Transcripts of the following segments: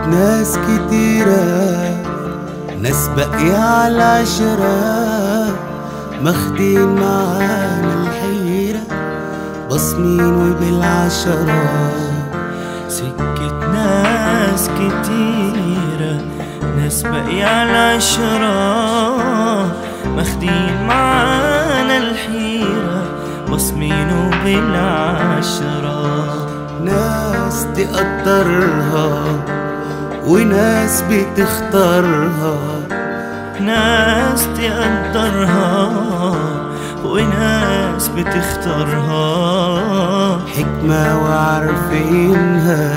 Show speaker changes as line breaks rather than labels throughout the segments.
ناس كتيرة ناس باقية على العشرة ماخدين معانا الحيرة بصمين وبالعشرة
سكة ناس كتيرة ناس باقية على العشرة ماخدين معانا الحيرة بصمينه بالعشرة
ناس تقدرها وناس بتختارها
ناس تقدرها وناس بتختارها
حكمة وعارفينها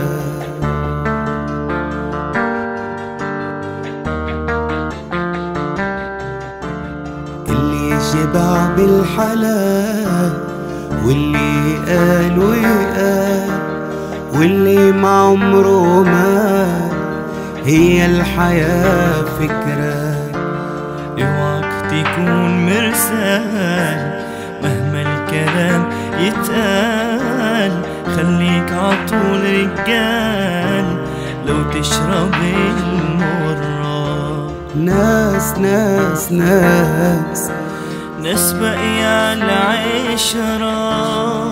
اللي شبع بالحلال واللي قال وقال واللي ما عمره ما هي الحياة فكرة
اوعك تكون مرسال مهما الكلام يتقال خليك عطول رجال لو تشرب المرة
ناس ناس ناس
ناس باقية على العشرة